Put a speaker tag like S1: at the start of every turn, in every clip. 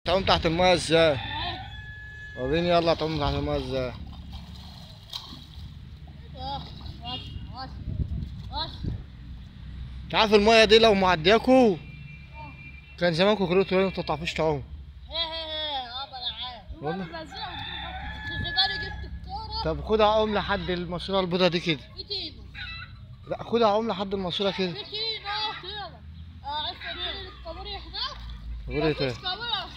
S1: تعوم تحت المايه ازاي وريني يلا تعوم تحت المايه ازاي تعرف المايه دي لو معدياكوا كان زمانكوا كلكم تقولوا انتوا متعرفوش تعوموا والله. طب خدها عوم لحد الماسوره البيضه دي كده لا خدها عوم لحد الماسوره كده قولي ايه تاني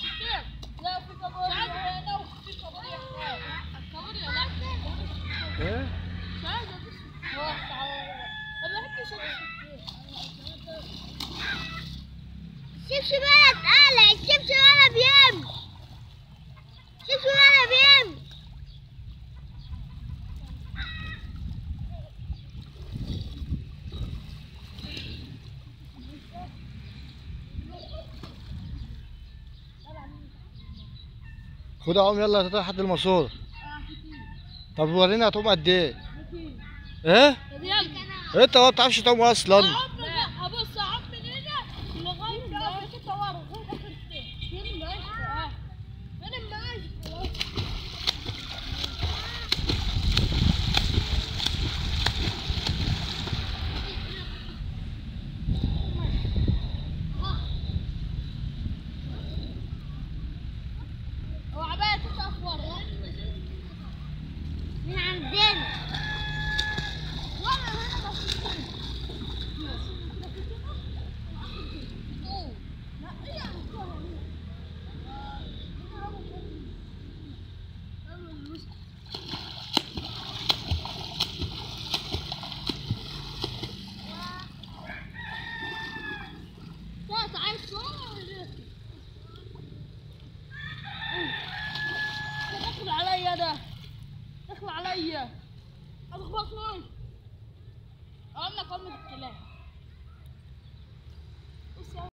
S1: ايه
S2: شبشبات قلع الشبشب انا بيم شبشب انا بيم
S1: خدها عوم يلا تطلع لحد الماسوره طب وريني هتقوم قد ايه ايه انت ما بتعرفش تعوم اصلا
S2: ابص اعوم من هنا لغايه ما كنت ورا لغايه اخر السيف فين ماشي فين ماشي هو عباية تقف ورا من عندنا وانا هنا بس دخل عليا ده دخل عليا اخبطني اقول لك امك الكلاب